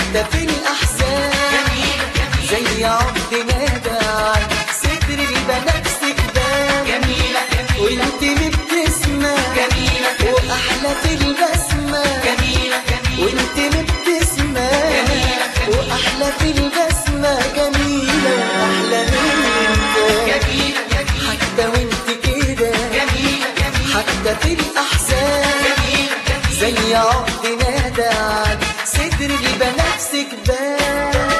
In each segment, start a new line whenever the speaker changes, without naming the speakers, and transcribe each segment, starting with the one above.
حتى في الأحزان زي عقد نادى صدر البنفسج بان وانت مبتسمة وأحلى في البسمة وانت مبتسمة وأحلى في البسمة جميلة وأحلى منك حتى وانت كده حتى في الأحزان زي عقد نادى صدر البنفسج بان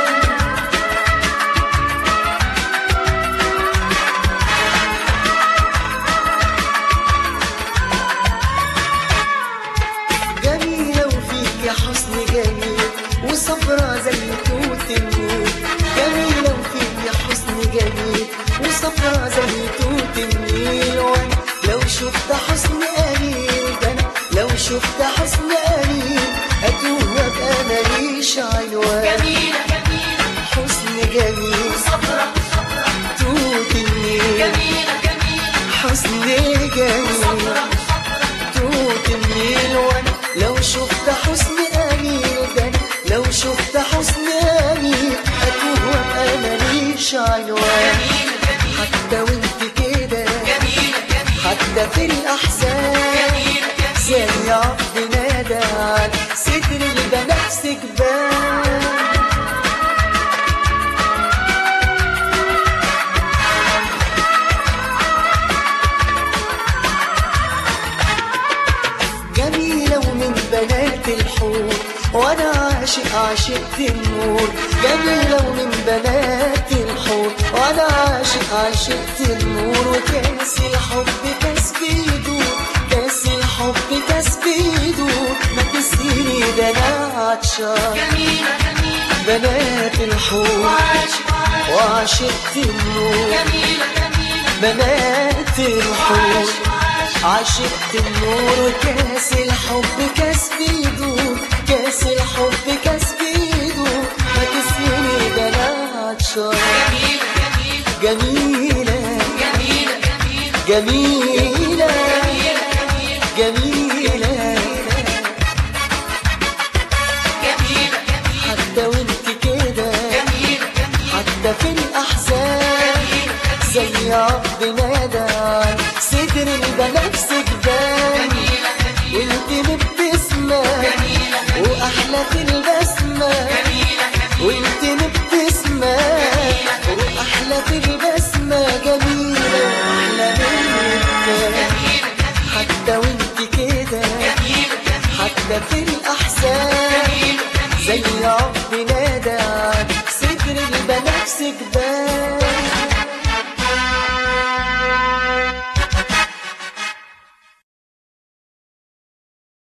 جميلة وفيك يا حسن جميل وصفرة زي توت النيل جميلة وفيك يا حسن جميل وصفرة زي توت النيل وانا لو شفت حسن قليل ده انا لو شفت حسن قليل اتوه وابقى ماليش عنوان حسن جميل توت النيل حسن جميل توت النيل وانا لو شفت حسن قليل ده أنا لو شفت حسن قليل اتوه وابقى ماليش عنوان حتى وانت كده حتى في الاحزان زي عقد نادى صدر البنفسج بان جميلة ومن بنات الحور وانا عاشق عاشقت النور جميلة ومن بنات الحور وانا عاشق عاشقت النور وكاس الحب كاس بيدور كاس الحب كاس بيدور ما تسقيني ده انا عطشان بنات الحور وعاشقت النور بنات الحور عشقت النور وكاس الحب كاس بيدور كاس الحب كاس بيدور ما تسقيني ده انا عطشان جميلة جميلة جميلة حتى وانت كده حتى في الأحزان زي عقد نادى صدر البنفسج بان وانت مبتسمة وأحلى في البسمة وانت مبتسمة وأحلى في البسمة جميلة وأحلى منك حتى وانت كده حتى في الأحزان زي عقد نادى صدر البنفسج بان